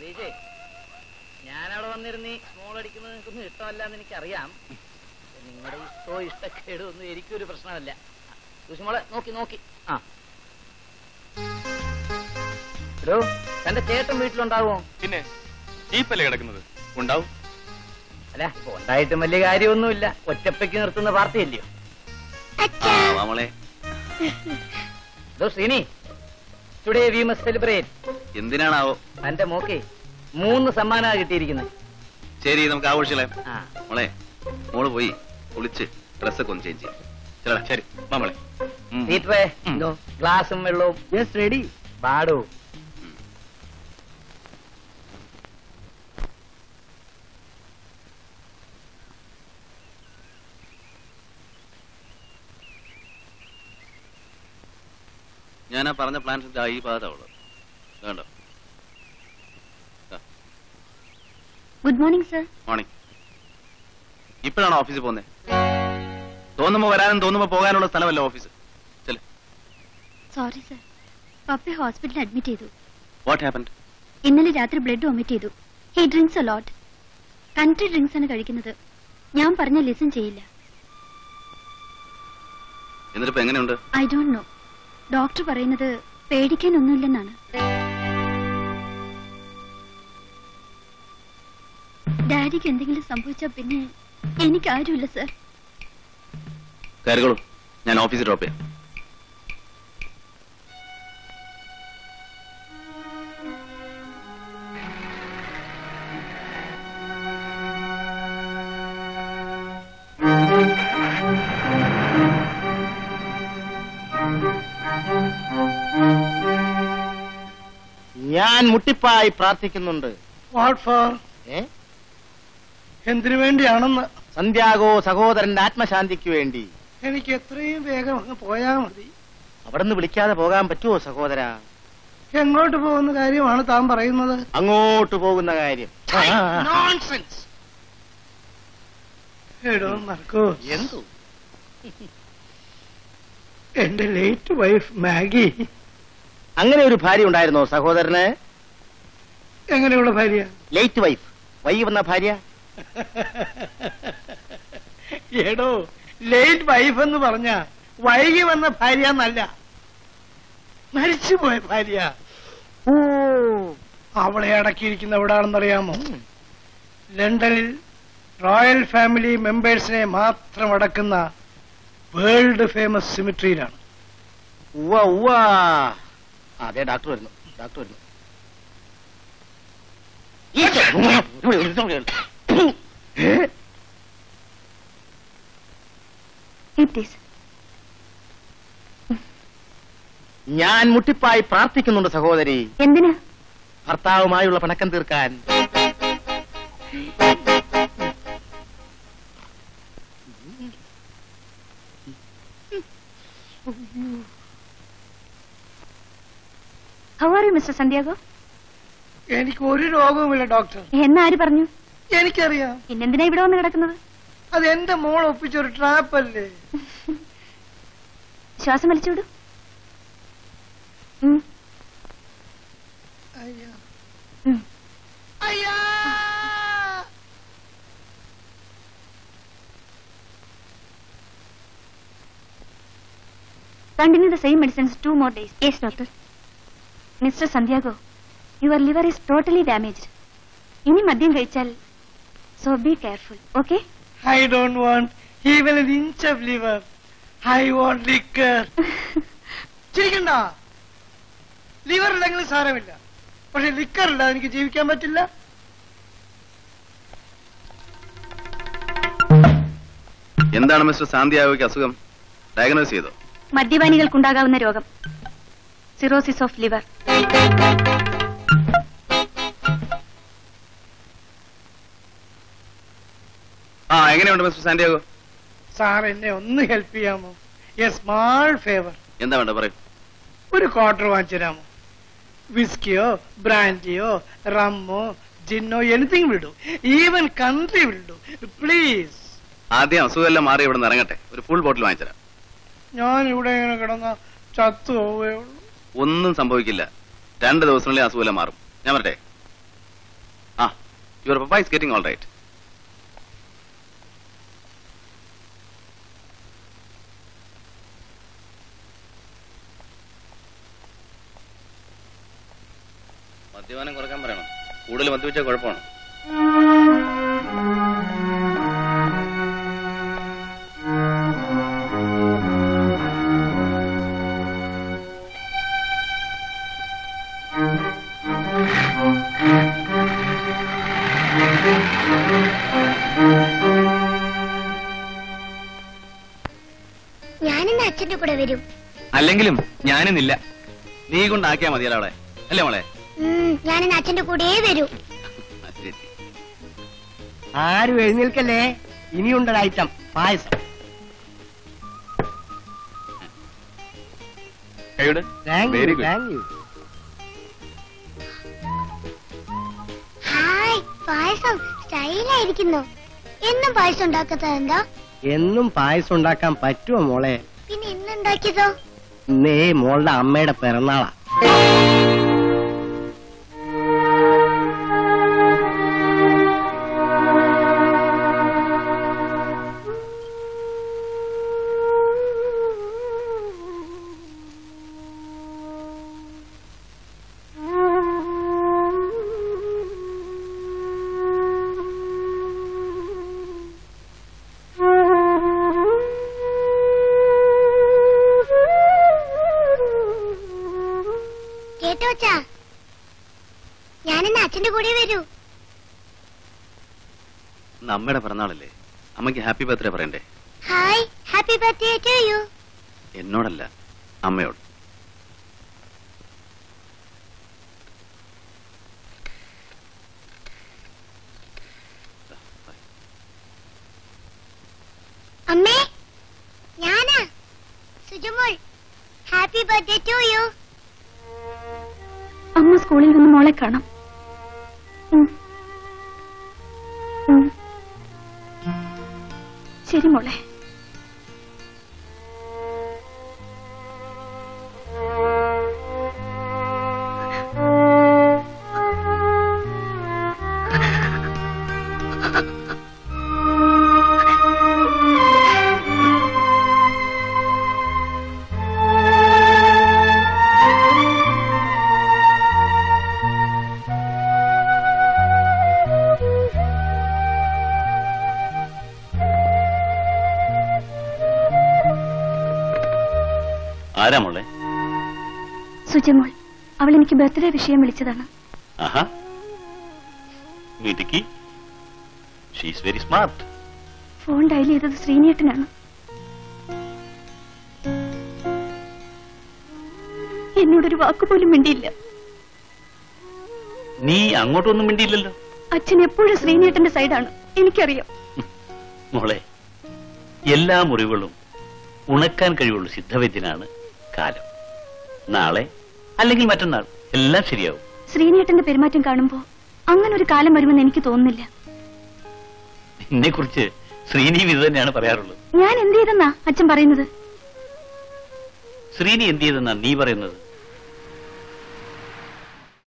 ഗിരീഷേ ഞാനവിടെ വന്നിരുന്ന് സ്മോൾ അടിക്കുന്നത് നിങ്ങൾക്കൊന്നും ഇഷ്ടമല്ല എന്ന് എനിക്കറിയാം നിങ്ങളുടെ ഇഷ്ടോ ഇഷ്ടക്കേടോ ഒന്നും എനിക്കൊരു പ്രശ്നമല്ല സുഷമോളെ നോക്കി നോക്കി ആ എടോ തന്റെ ചേട്ടൻ വീട്ടിലുണ്ടാവുമോ പിന്നെ ജീപ്പല്ലേ കിടക്കുന്നത് ഉണ്ടാവും അല്ല ഇപ്പൊ ഉണ്ടായിട്ടും വലിയ കാര്യമൊന്നുമില്ല ഒറ്റപ്പയ്ക്ക് നിർത്തുന്ന പാർട്ടിയല്ലയോ നമ്മളെ ഇതോ Sreeni today we must celebrate എന്തിനാണാവോ തന്റെ മോക്കെ മൂന്ന് സമ്മാനമാണ് കിട്ടിയിരിക്കുന്നത് ശരി നമുക്ക് ആഘോഷിക്കലേ ആ മോളെ മോള് പോയി കുളിച്ച് ഡ്രസ്സൊക്കെ ഒന്ന് ചേഞ്ച് ചെയ്യാം ശരിടാ ശരി മാമളെ സീറ്ററേ ഉം. ഇതോ ഗ്ലാസും വെള്ളവും യെസ് റെഡി പാടൂ ഞാൻ ആ പറഞ്ഞ പ്ലാൻ ഈ ഭാഗത്താ ഉള്ളത് വേണ്ടോ ഗുഡ് മോർണിംഗ് സർ മോർണിംഗ് ഇപ്പോഴാണോ ഓഫീസിൽ പോകുന്നത് തോന്നുമ്പോ വരാനും തോന്നുമ്പോ പോകാനുള്ള സ്ഥലമല്ല ഓഫീസ് ചെല് സോറി സർ പപ്പയെ ഹോസ്പിറ്റലിൽ അഡ്മിറ്റ് ചെയ്തു വാട്ട് ഹാപ്പൻ ഇന്നലെ രാത്രി ബ്ലഡ് വൊമിറ്റ് ചെയ്തു he drinks a lot country drinks ആണ് കഴിക്കുന്നത് ഞാൻ പറഞ്ഞ ലിസൺ ചെയ്യില്ല എന്നിട്ടിപ്പോ എങ്ങനെയുണ്ട് ഐ ഡോണ്ട് നോ ഡോക്ടർ പറയുന്നത് പേടിക്കാനൊന്നുമില്ലെന്നാണ് ഡാഡിക്ക് എന്തെങ്കിലും സംഭവിച്ചാൽ പിന്നെ എനിക്ക് ആരുമില്ല സർ കയറിക്കോളൂ ഞാൻ ഓഫീസിൽ ഡ്രോപ്പ് ചെയ്യാം ഞാൻ മുട്ടിപ്പായി പ്രാർത്ഥിക്കുന്നുണ്ട് വാട്ട് ഫോർ ഏ? എന്തിനു വേണ്ടിയാണെന്ന് സന്ധ്യാഗോ സഹോദരന്റെ ആത്മശാന്തിക്ക് വേണ്ടി എനിക്ക് എത്രയും വേഗം അങ്ങ് പോയാ മതി അവിടുന്ന് വിളിക്കാതെ പോകാൻ പറ്റുമോ സഹോദര എങ്ങോട്ട് പോകുന്ന കാര്യമാണ് താൻ പറയുന്നത് അങ്ങോട്ട് പോകുന്ന കാര്യം നോൺസെൻസ് എടോ മർക്കോ എന്തു എന്റെ ലേറ്റ് വൈഫ് മാഗി അങ്ങനെ ഒരു ഭാര്യ ഉണ്ടായിരുന്നോ സഹോദരന് എങ്ങനെയുള്ള ഭാര്യ ലേറ്റ് വൈഫ് വൈ വന്ന ഭാര്യ എടോ ലേറ്റ് വൈഫ് എന്ന് പറഞ്ഞ വൈകി വന്ന ഭാര്യ എന്നല്ല മരിച്ചുപോയ ഭാര്യ ഓ അവളെ അടക്കിയിരിക്കുന്ന എവിടാണെന്നറിയാമോ ലണ്ടനിൽ റോയൽ ഫാമിലി മെമ്പേഴ്സിനെ മാത്രം അടക്കുന്ന വേൾഡ് ഫേമസ് സിമിട്രിയിലാണ് ഉവ്വ ഉവ്വ അതെ ഡോക്ടർ വരുന്നു ഡോക്ടർ വരുന്നു ഏ? ഇറ്റ് ഈസ് ഞാൻ മുട്ടിപ്പായി പ്രാർത്ഥിക്കുന്നുണ്ട് സഹോദരി എന്തിനാ ഭർത്താവുമായുള്ള പിണക്കം തീർക്കാൻ how are you mister Santiago എനിക്ക് ഒരു രോഗവുമില്ല ഡോക്ടർ എന്നാര് പറഞ്ഞു എനിക്കറിയാം പിന്നെന്തിനാ ഇവിടെ വന്ന് കിടക്കുന്നത് അത് എന്റെ മോൾ ഒപ്പിച്ച ഒരു ട്രാപ്പ് അല്ലേ ശ്വാസം വലിച്ചുവിടൂ ഉം, അയ്യോ. ഉം. അയ്യാ Continue the same medicines two more days. Yes, doctor. Mr. Santiago, your liver is totally damaged. ഇനി മദ്യം കഴിച്ചാൽ so be careful okay I don't want even an inch of liver I want liquor ചിരിക്കണ്ട liver ഇല്ലെങ്കിലും സാരമില്ല പക്ഷെ liquor ഇല്ല എനിക്ക് ജീവിക്കാൻ പറ്റില്ല എന്താണ് മിസ്റ്റർ സാന്തിയാവയ്ക്ക് അസുഖം ഡയഗ്നോസ് ചെയ്തോ മദ്യപാനികൾക്കുണ്ടാകാവുന്ന രോഗം സിറോസിസ് ഓഫ് ലിവർ ആ എങ്ങനെയുണ്ട് മിസ്റ്റർ സാന്റിയാഗോ സാർ എന്നെ ഒന്ന് ഹെൽപ്പ് ചെയ്യാമോ എ സ്മാൾ ഫേവർ എന്താ വേണ്ട പറയൂ ഒരു ക്വാർട്ടർ വാങ്ങിച്ചു തരാമോ വിസ്കിയോ ബ്രാൻഡിയോ റമ്മോ ജിന്നോ എനിത്തിങ് വിടൂ ഈവൻ കൺട്രി വിടൂ പ്ലീസ് ആദ്യം അസുഖമെല്ലാം മാറി ഇവിടെ നിന്ന് ഇറങ്ങട്ടെ ഒരു ഫുൾ ബോട്ടിൽ വാങ്ങിച്ചുതരാം ഞാൻ ഇവിടെ ഇങ്ങനെ കിടന്ന ചത്തു പോവുകയുള്ളൂ ഒന്നും സംഭവിക്കില്ല രണ്ട് ദിവസത്തിനുള്ളിൽ അസുഖമെല്ലാം മാറും ഞാൻ പറട്ടെ your papa is getting all right മദ്യപാനം കുറക്കാൻ പറയണം കൂടുതൽ മദ്യപിച്ചാൽ കുഴപ്പമാണ് ഞാനിന്ന് അച്ഛന്റെ കൂടെ വരും അല്ലെങ്കിലും ഞാനിന്നില്ല നീ കൊണ്ടാക്കിയാ മതിയല്ലോ അവളെ അല്ലേ മോളെ ഉം, ഞാനിന്ന് അച്ഛന്റെ കൂടെ വരൂ ശരി ആരും എഴുന്നേൽക്കല്ലേ ഇനിയുണ്ടൊരു ഐറ്റം പായസം കൈയുടെ thank very you good thank you hi payasam സ്റ്റൈലായിരിക്കുന്നു എന്നും പായസം ഉണ്ടാക്കാത്തത് എന്താ എന്നും പായസം ഉണ്ടാക്കാൻ പറ്റുമോ മോളെ പിന്നെ ഇന്ന് ഉണ്ടാക്കിയതോ ഇന്നേ മോളുടെ അമ്മയുടെ പിറന്നാളാ കേട്ടോ അച്ഛാ ഞാനിന്ന് അച്ഛന്റെ കൂടെ വരൂ ഇന്ന് അമ്മയുടെ പിറന്നാളല്ലേ അമ്മയ്ക്ക് ഹാപ്പി ബർത്ത്ഡേ പറയണ്ടേ hi happy birthday to you എന്നോടല്ല അമ്മയോട് അമ്മേ ഞാനാ Sujamol happy birthday to you അമ്മ സ്കൂളിൽ നിന്ന് മോളെ കാണാം ഉം. ഉം. ശരി മോളെ ആരാ മോളെ സുജമോൾ അവൾ എനിക്ക് ബർത്ത്ഡേ വിഷയം വിളിച്ചതാണ് ആഹാ മിടുക്കി she's very smart phone dial ചെയ്തത് ശ്രീനേട്ടനാണ് എന്നോടൊരു വാക്കുപോലും മിണ്ടിയില്ല നീ അങ്ങോട്ടൊന്നും മിണ്ടിയില്ലല്ലോ അച്ഛൻ എപ്പോഴും ശ്രീനേട്ടന്റെ സൈഡാണ് എനിക്കറിയാം മോളെ എല്ലാ മുറിവുകളും ഉണക്കാൻ കഴിവുള്ള സിദ്ധവൈദ്യനാണ് കാലം നാളെ അല്ലെങ്കിൽ മറ്റന്നാൾ എല്ലാം ശരിയാവും ശ്രീനേട്ടന്റെ പെരുമാറ്റം കാണുമ്പോ അങ്ങനെ ഒരു കാലം വരുമെന്ന് എനിക്ക് തോന്നുന്നില്ല എന്നെ കുറിച്ച് ശ്രീനി ഇത് തന്നെയാണ് പറയാറുള്ളത് ഞാൻ എന്ത് ചെയ്തെന്നാ അച്ഛൻ പറയുന്നത് ശ്രീനി എന്ത് ചെയ്തെന്നാ നീ പറയുന്നത്